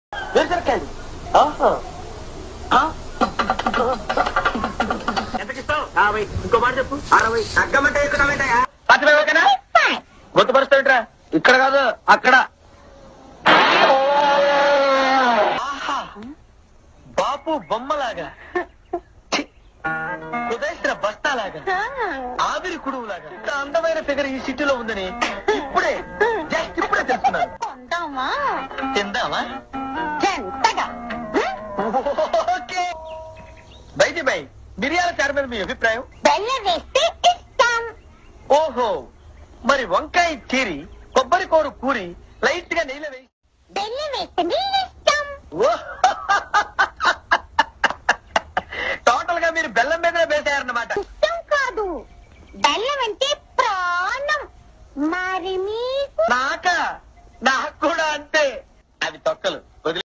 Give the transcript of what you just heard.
వేరుశనక్కాయలు ఆహా ఆ? ఎంతకిస్తావు యాభై ఇంకో మాట చెప్పు అరవై తగ్గమంటే ఎక్కుతావేంటయా పాతివే ఓకేనా గుర్తుపరుస్తావిట్రా ఇక్కడ కాదు అక్కడ ఆహా బాపు బొమ్మలాగా ఛీ! సుదేశ్ర బస్తాలాగా ఆవిరి కుడువులాగా ఇంత అందమైన ఫిగర్ ఈ సిటీలో ఉందని ఇప్పుడే జస్ట్ ఇప్పుడే తెలుసుకున్నాను కొందామా తిందామా జంటగా ఓకే బైది బై మిరియాల చారు మీద మీ అభిప్రాయం బెల్లం వేస్తే ఇష్టం ఓహో మరి వంకాయ చీరి కొబ్బరి కూర కూరి లైట్ గా నెయ్యిలో వేసి బెల్లం వేస్తే నీ ఇష్టం